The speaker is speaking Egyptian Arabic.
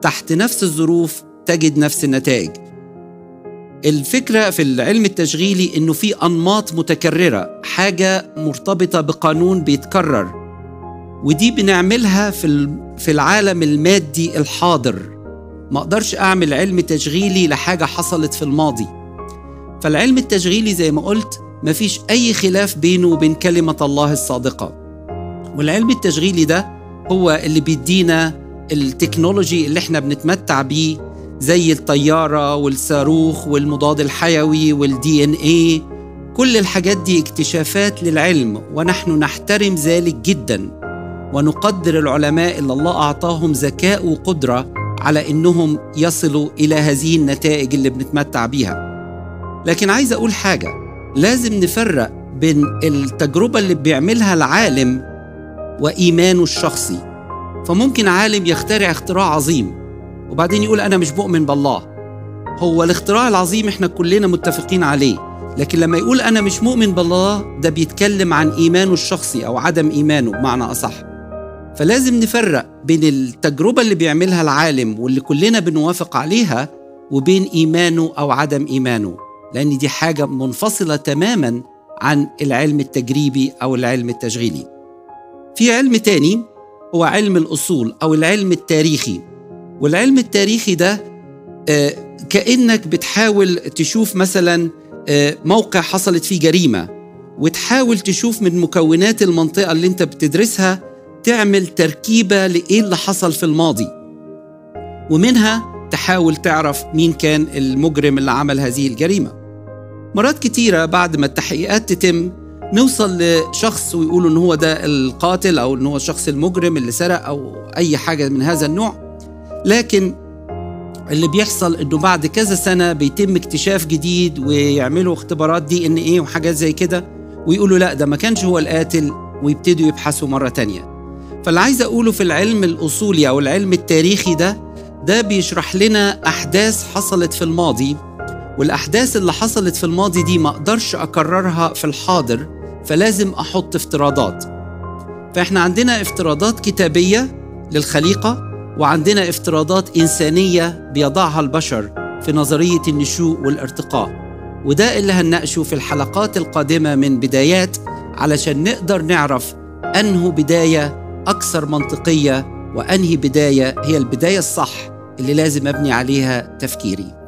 تحت نفس الظروف تجد نفس النتائج الفكرة في العلم التشغيلي إنه في أنماط متكررة حاجة مرتبطة بقانون بيتكرر ودي بنعملها في في العالم المادي الحاضر ما اقدرش اعمل علم تشغيلي لحاجه حصلت في الماضي فالعلم التشغيلي زي ما قلت مفيش اي خلاف بينه وبين كلمه الله الصادقه والعلم التشغيلي ده هو اللي بيدينا التكنولوجي اللي احنا بنتمتع بيه زي الطياره والصاروخ والمضاد الحيوي والدي ان ايه كل الحاجات دي اكتشافات للعلم ونحن نحترم ذلك جدا ونقدر العلماء اللي الله أعطاهم ذكاء وقدرة على إنهم يصلوا إلى هذه النتائج اللي بنتمتع بيها لكن عايز أقول حاجة لازم نفرق بين التجربة اللي بيعملها العالم وإيمانه الشخصي فممكن عالم يخترع اختراع عظيم وبعدين يقول أنا مش مؤمن بالله هو الاختراع العظيم احنا كلنا متفقين عليه لكن لما يقول أنا مش مؤمن بالله ده بيتكلم عن إيمانه الشخصي أو عدم إيمانه بمعنى أصح فلازم نفرق بين التجربة اللي بيعملها العالم واللي كلنا بنوافق عليها وبين إيمانه أو عدم إيمانه لأن دي حاجة منفصلة تماما عن العلم التجريبي أو العلم التشغيلي في علم تاني هو علم الأصول أو العلم التاريخي والعلم التاريخي ده آه، كأنك بتحاول تشوف مثلا آه، موقع حصلت فيه جريمة وتحاول تشوف من مكونات المنطقة اللي انت بتدرسها تعمل تركيبة لإيه اللي حصل في الماضي ومنها تحاول تعرف مين كان المجرم اللي عمل هذه الجريمة مرات كتيرة بعد ما التحقيقات تتم نوصل لشخص ويقولوا ان هو ده القاتل او ان هو الشخص المجرم اللي سرق او اي حاجة من هذا النوع لكن اللي بيحصل انه بعد كذا سنة بيتم اكتشاف جديد ويعملوا اختبارات دي ان ايه وحاجات زي كده ويقولوا لا ده ما كانش هو القاتل ويبتدوا يبحثوا مرة تانية فاللي عايز أقوله في العلم الأصولي أو العلم التاريخي ده ده بيشرح لنا أحداث حصلت في الماضي والأحداث اللي حصلت في الماضي دي ما أقدرش أكررها في الحاضر فلازم أحط افتراضات فإحنا عندنا افتراضات كتابية للخليقة وعندنا افتراضات إنسانية بيضعها البشر في نظرية النشوء والارتقاء وده اللي هنناقشه في الحلقات القادمة من بدايات علشان نقدر نعرف أنه بداية أكثر منطقية وأنهي بداية هي البداية الصح اللي لازم أبني عليها تفكيري